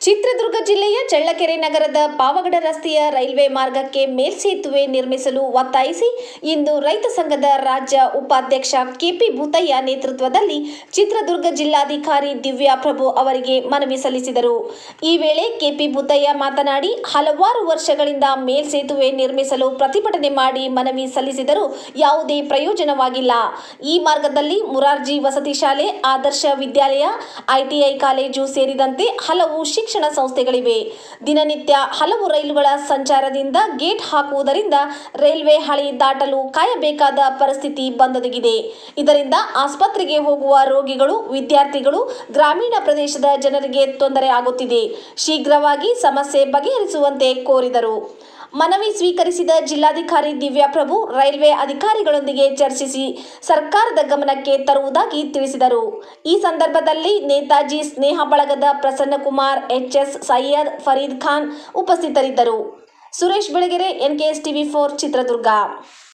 ಚಿತ್ರದುರ್ಗ ಜಿಲ್ಲೆಯ ಚಳ್ಳಕೆರೆ ನಗರದ ಪಾವಗಡ ರಸ್ತೆಯ ರೈಲ್ವೆ ಮಾರ್ಗಕ್ಕೆ ಮೇಲ್ಸೇತುವೆ ನಿರ್ಮಿಸಲು ಒತ್ತಾಯಿಸಿ ಇಂದು ರೈತ ಸಂಘದ ರಾಜ್ಯ ಉಪಾಧ್ಯಕ್ಷ ಕೆಪಿ ಭೂತಯ್ಯ ನೇತೃತ್ವದಲ್ಲಿ ಚಿತ್ರದುರ್ಗ ಜಿಲ್ಲಾಧಿಕಾರಿ ದಿವ್ಯಾ ಪ್ರಭು ಅವರಿಗೆ ಮನವಿ ಸಲ್ಲಿಸಿದರು ಈ ವೇಳೆ ಕೆಪಿ ಭೂತಯ್ಯ ಮಾತನಾಡಿ ಹಲವಾರು ವರ್ಷಗಳಿಂದ ಮೇಲ್ಸೇತುವೆ ನಿರ್ಮಿಸಲು ಪ್ರತಿಭಟನೆ ಮಾಡಿ ಮನವಿ ಸಲ್ಲಿಸಿದರೂ ಯಾವುದೇ ಪ್ರಯೋಜನವಾಗಿಲ್ಲ ಈ ಮಾರ್ಗದಲ್ಲಿ ಮುರಾರ್ಜಿ ವಸತಿ ಶಾಲೆ ಆದರ್ಶ ವಿದ್ಯಾಲಯ ಐಟಿಐ ಕಾಲೇಜು ಸೇರಿದಂತೆ ಹಲವು ಶಿಕ್ಷಣ ಸಂಸ್ಥೆಗಳಿವೆ ದಿನನಿತ್ಯ ಹಲವು ರೈಲುಗಳ ಸಂಚಾರದಿಂದ ಗೇಟ್ ಹಾಕುವುದರಿಂದ ರೈಲ್ವೆ ಹಳಿ ದಾಟಲು ಕಾಯಬೇಕಾದ ಪರಿಸ್ಥಿತಿ ಬಂದೊದಗಿದೆ ಇದರಿಂದ ಆಸ್ಪತ್ರೆಗೆ ಹೋಗುವ ರೋಗಿಗಳು ವಿದ್ಯಾರ್ಥಿಗಳು ಗ್ರಾಮೀಣ ಪ್ರದೇಶದ ಜನರಿಗೆ ತೊಂದರೆ ಆಗುತ್ತಿದೆ ಶೀಘ್ರವಾಗಿ ಸಮಸ್ಯೆ ಬಗೆಹರಿಸುವಂತೆ ಕೋರಿದರು ಮನವಿ ಸ್ವೀಕರಿಸಿದ ಜಿಲ್ಲಾಧಿಕಾರಿ ದಿವ್ಯಾ ಪ್ರಭು ರೈಲ್ವೆ ಅಧಿಕಾರಿಗಳೊಂದಿಗೆ ಚರ್ಚಿಸಿ ಸರ್ಕಾರದ ಗಮನಕ್ಕೆ ತರುವುದಾಗಿ ತಿಳಿಸಿದರು ಈ ಸಂದರ್ಭದಲ್ಲಿ ನೇತಾಜಿ ಸ್ನೇಹ ಬಳಗದ ಪ್ರಸನ್ನಕುಮಾರ್ ಎಚ್ಎಸ್ ಸೈಯದ್ ಫರೀದ್ ಖಾನ್ ಉಪಸ್ಥಿತರಿದ್ದರು Suresh Belagere NKS TV four Chitradurga